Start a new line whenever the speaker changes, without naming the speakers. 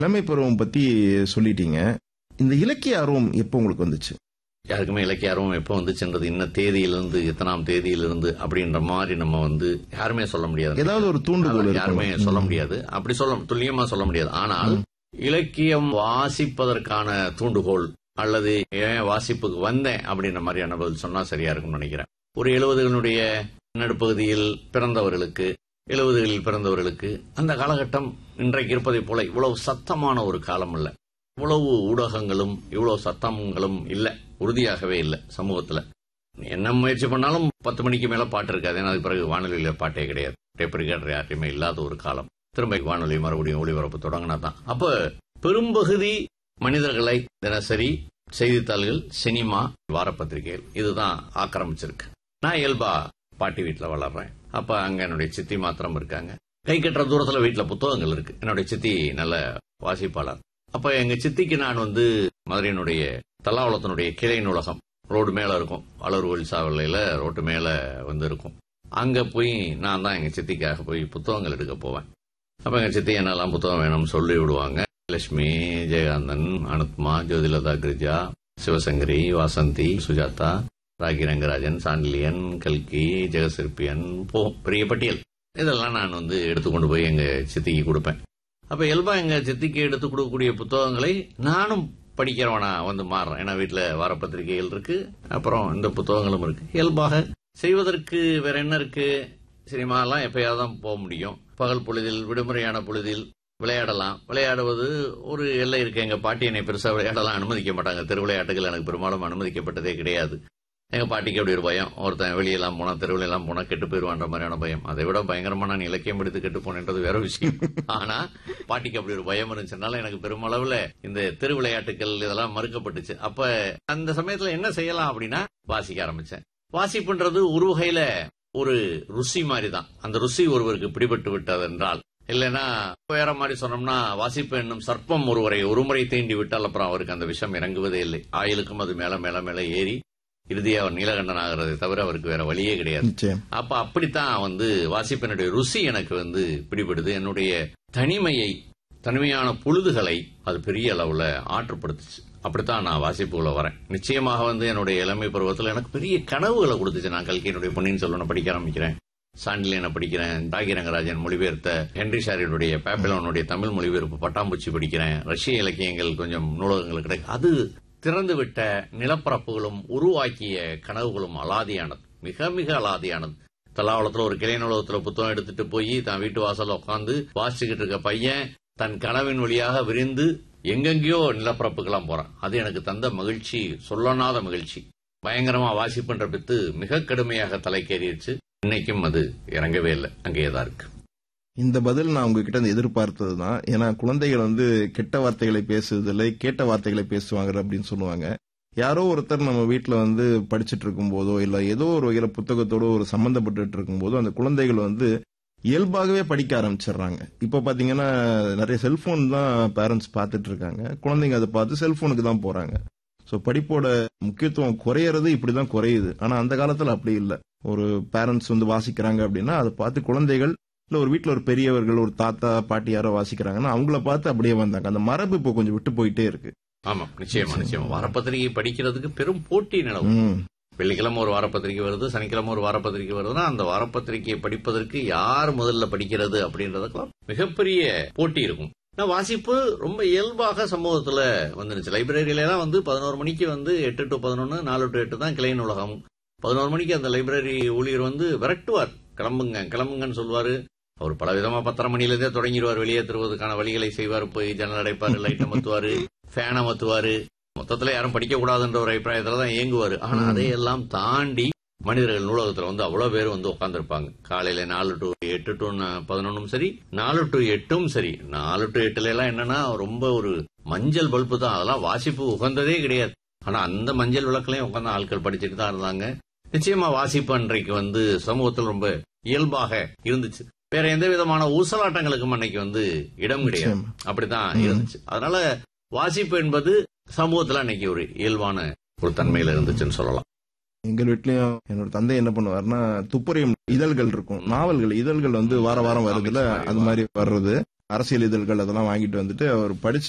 இளமை பருவம் பத்தி சொல்லிட்டீங்க இந்த இலக்கிய ஆர்வம் எப்போ உங்களுக்கு வந்துச்சு
யாருக்குமே இலக்கிய ஆர்வம் எப்போ வந்துச்சுன்றது இன்ன தேதியிலிருந்து எத்தனாம் தேதியிலிருந்து அப்படின்ற மாதிரி நம்ம வந்து யாருமே சொல்ல முடியாது
ஏதாவது ஒரு தூண்டுகோல்
அதான் யாருமே
இருக்கும்
சொல்ல முடியாது அப்படி சொல்ல துல்லியமா சொல்ல முடியாது ஆனால் இலக்கியம் வாசிப்பதற்கான தூண்டுகோல் அல்லது ஏன் வாசிப்புக்கு வந்தேன் அப்படின்ற மாதிரியான பதில் சொன்னா சரியா இருக்கும்னு நினைக்கிறேன் ஒரு எழுபதுகளுடைய நடுப்பகுதியில் பிறந்தவர்களுக்கு எழுபதுகளில் பிறந்தவர்களுக்கு அந்த காலகட்டம் இன்றைக்கு இருப்பதைப் போல இவ்வளவு சத்தமான ஒரு காலம் இல்ல இவ்வளவு ஊடகங்களும் இவ்வளவு சத்தங்களும் இல்ல உறுதியாகவே இல்ல சமூகத்துல என்ன முயற்சி பண்ணாலும் பத்து மணிக்கு மேல பாட்டு இருக்காது ஏன்னா அதுக்கு பிறகு வானொலியில பாட்டே கிடையாது டேப் ரிகார்டர் யார்ட்டையுமே இல்லாத ஒரு காலம் திரும்ப வானொலி மறுபடியும் ஒளிபரப்பு தொடங்கினா தான் அப்ப பெரும்பகுதி மனிதர்களை தினசரி செய்தித்தாள்கள் சினிமா வாரப்பத்திரிகைகள் இதுதான் ஆக்கிரமிச்சிருக்கு நான் இயல்பா பாட்டி வீட்டுல வளர்றேன் அப்ப அங்க என்னுடைய சித்தி மாத்திரம் இருக்காங்க கை கட்டுற தூரத்துல வீட்டுல புத்தகங்கள் இருக்கு என்னுடைய சித்தி நல்ல வாசிப்பாளர் அப்ப எங்க சித்திக்கு நான் வந்து மதுரையினுடைய தல்லாவளத்தினுடைய கிளை நூலகம் ரோடு மேல இருக்கும் வளர் ஒளிசாவலையில ரோட்டு மேல வந்து இருக்கும் அங்க போய் நான் தான் எங்க சித்திக்காக போய் புத்தகங்கள் எடுக்க போவேன் அப்ப எங்க சித்தி என்னெல்லாம் புத்தகம் வேணும்னு சொல்லி விடுவாங்க லட்சுமி ஜெயகாந்தன் அனுத்மா ஜோதிலதா கிரிஜா சிவசங்கரி வாசந்தி சுஜாதா ராகி ரங்கராஜன் சாண்டிலியன் கல்கி ஜெகசிற்பியன் போ பெரிய பட்டியல் இதெல்லாம் நான் வந்து எடுத்துக்கொண்டு போய் எங்க சித்திக்கு கொடுப்பேன் அப்ப இயல்பா எங்க சித்திக்கு எடுத்து கொடுக்கக்கூடிய புத்தகங்களை நானும் படிக்கிறவனா வந்து மாறுறேன் ஏன்னா வீட்டுல வாரப்பத்திரிகைகள் இருக்கு அப்புறம் இந்த புத்தகங்களும் இருக்கு இயல்பாக செய்வதற்கு வேற என்ன இருக்கு சினிமாலாம் எப்பயாவது தான் போக முடியும் பகல் பொழுதில் விடுமுறையான பொழுதில் விளையாடலாம் விளையாடுவது ஒரு எல்லை இருக்கு எங்க பாட்டி என்னை பெருசா விளையாடலாம் அனுமதிக்க மாட்டாங்க தெரு விளையாட்டுகள் எனக்கு பெரும்பாலும் அனுமதிக்கப்பட்டதே கிடையாது எங்க பாட்டிக்கு அப்படி ஒரு பயம் ஒருத்தன் வெளியெல்லாம் போனா தெருவில் எல்லாம் போனா கெட்டு போயிருவான்ற மாதிரியான பயம் அதை விட பயங்கரமா நான் இலக்கியம் எடுத்து கெட்டு போனேன்றது வேற விஷயம் ஆனா பாட்டிக்கு அப்படி ஒரு பயம் இருந்துச்சுனால எனக்கு பெருமளவுல இந்த தெரு விளையாட்டுகள் இதெல்லாம் மறுக்கப்பட்டுச்சு அப்ப அந்த சமயத்துல என்ன செய்யலாம் அப்படின்னா வாசிக்க ஆரம்பிச்சேன் வாசிப்புன்றது ஒரு வகையில ஒரு ருசி மாதிரி தான் அந்த ருசி ஒருவருக்கு பிடிபட்டு விட்டது என்றால் இல்லைன்னா வேற மாதிரி சொன்னோம்னா வாசிப்பு என்னும் சர்ப்பம் ஒருவரை ஒருமுறை தீண்டி விட்டால் அப்புறம் அவருக்கு அந்த விஷம் இறங்குவதே இல்லை ஆயுளுக்கும் அது மேல மேல மேல ஏறி இறுதியா அவர் நீலகண்டன் ஆகிறதை தவிர அவருக்கு வேற வழியே கிடையாது
நிச்சயம்
அப்ப அப்படித்தான் வந்து வாசிப்பினுடைய ருசி எனக்கு வந்து பிடிபடுது என்னுடைய தனிமையை தனிமையான பொழுதுகளை அது பெரிய அளவுல ஆற்றுப்படுத்துச்சு அப்படித்தான் நான் வாசிப்புக்குள்ள வரேன் நிச்சயமாக வந்து என்னுடைய இளமை பருவத்தில் எனக்கு பெரிய கனவுகளை கொடுத்துச்சு நான் கல்கியினுடைய பொன்னியின் செல்வனை படிக்க ஆரம்பிக்கிறேன் சாண்டிலியனை படிக்கிறேன் தாகி ரங்கராஜன் மொழிபெயர்த்த ஹென்ரி ஷாரியுடைய பேப்பிலோனுடைய தமிழ் மொழிபெயர்ப்பு பட்டாம்பூச்சி படிக்கிறேன் ரஷ்ய இலக்கியங்கள் கொஞ்சம் நூலகங்கள் கிடைக்கும் அது திறந்துவிட்ட நிலப்பரப்புகளும் உருவாக்கிய கனவுகளும் அலாதியானது மிக மிக அலாதியானது தலாவளத்துல ஒரு கிளை நூலகத்துல புத்தகம் எடுத்துட்டு போய் தான் வீட்டு வாசல்ல உட்காந்து வாசிச்சுக்கிட்டு இருக்க பையன் தன் கனவின் வழியாக விரிந்து எங்கெங்கேயோ நிலப்பரப்புக்கெல்லாம் போறான் அது எனக்கு தந்த மகிழ்ச்சி சொல்லனாத மகிழ்ச்சி பயங்கரமா வாசிப்புன்ற பித்து மிக கடுமையாக தலைக்கேறிடுச்சு இன்னைக்கும் அது இறங்கவே இல்லை அங்கேயேதான் இருக்கு
இந்த பதில் நான் உங்ககிட்ட இருந்து எதிர்பார்த்தது தான் ஏன்னா குழந்தைகள் வந்து கெட்ட வார்த்தைகளை பேசுவதில்லை கேட்ட வார்த்தைகளை பேசுவாங்க அப்படின்னு சொல்லுவாங்க யாரோ ஒருத்தர் நம்ம வீட்ல வந்து படிச்சுட்டு இருக்கும் போதோ இல்ல ஏதோ ஒரு வகையில புத்தகத்தோட ஒரு சம்பந்தப்பட்டு இருக்கும் போதோ அந்த குழந்தைகள் வந்து இயல்பாகவே படிக்க ஆரம்பிச்சிடுறாங்க இப்ப பாத்தீங்கன்னா நிறைய செல்போன் தான் பேரண்ட்ஸ் பார்த்துட்டு இருக்காங்க குழந்தைங்க அதை பார்த்து செல்போனுக்கு தான் போறாங்க சோ படிப்போட முக்கியத்துவம் குறையறது இப்படிதான் குறையுது ஆனா அந்த காலத்துல அப்படி இல்ல ஒரு பேரண்ட்ஸ் வந்து வாசிக்கிறாங்க அப்படின்னா அதை பார்த்து குழந்தைகள் இல்ல ஒரு வீட்ல ஒரு பெரியவர்கள் ஒரு தாத்தா பாட்டி யாரோ வாசிக்கிறாங்கன்னா அவங்கள பார்த்து அப்படியே வந்தாங்க அந்த மரபு இப்போ கொஞ்சம் விட்டு போயிட்டே இருக்கு
ஆமா நிச்சயமா நிச்சயமா வாரப்பத்திரிகை படிக்கிறதுக்கு பெரும் போட்டி நிலவும்
ம்,
வெள்ளிக்கிழமை ஒரு வாரப்பத்திரிக்கை வருது சனிக்கிழமை ஒரு வாரப்பத்திரிக்கை வருதுன்னா அந்த வாரப்பத்திரிகையை படிப்பதற்கு யார் முதல்ல படிக்கிறது அப்படின்றதுக்கெல்லாம் மிகப்பெரிய போட்டி இருக்கும் ஆனா வாசிப்பு ரொம்ப இயல்பாக சமூகத்துல வந்துருச்சு லைப்ரரியில எல்லாம் வந்து பதினோரு மணிக்கு வந்து எட்டு டு பதினொன்னு நாலு டு எட்டு தான் கிளை நூலகம் பதினோரு மணிக்கு அந்த லைப்ரரி ஊழியர் வந்து விரட்டுவார் கிளம்புங்க கிளம்புங்கன்னு சொல்லுவாரு அவர் பல விதமா பத்தரை மணில இருந்தே தொடங்கிடுவார் வெளியே தருவதற்கான வழிகளை செய்வார் போய் ஜன்னல் அடைப்பாரு லைட் அமர்த்துவாரு ஃபேன் அமர்த்துவாரு மொத்தத்துல யாரும் படிக்க கூடாதுன்ற ஒரு அபிப்பிராயத்துல தான் இயங்குவாரு ஆனா
ம்.
அதையெல்லாம் தாண்டி மனிதர்கள் நூலகத்துல வந்து அவ்வளவு பேர் வந்து உட்கார்ந்திருப்பாங்க காலையில நாலு டு எட்டு டு பதினொன்னும் சரி நாலு டு எட்டும் சரி நாலு டு எட்டுல எல்லாம் என்னன்னா ரொம்ப ஒரு மஞ்சள் பல்பு தான் அதெல்லாம் வாசிப்பு உகந்ததே கிடையாது ஆனா அந்த மஞ்சள் விளக்குலயும் உட்கார்ந்து ஆட்கள் படிச்சுட்டு தான் இருந்தாங்க நிச்சயமா வாசிப்பு அன்றைக்கு வந்து சமூகத்தில் ரொம்ப இயல்பாக இருந்துச்சு வேற எந்த விதமான ஊசலாட்டங்களுக்கும் அன்னைக்கு வந்து இடம் கிடையாது
நிச்சயமா.
அப்படித்தான்
ம்.
இருந்துச்சு அதனால வாசிப்பு என்பது சமூகத்துல அன்னைக்கு ஒரு இயல்பான ஒரு தன்மையில இருந்துச்சுன்னு சொல்லலாம்
எங்கள் வீட்லயும் என்னோட தந்தை என்ன பண்ணுவாருன்னா துப்புரையும் இதழ்கள் இருக்கும் நாவல்கள் இதழ்கள் வந்து வார வாரம் வருதுல
Comics மாதிரி
அது மாதிரி வர்றது அரசியல் இதழ்கள் அதெல்லாம் வாங்கிட்டு வந்துட்டு அவர் படிச்சு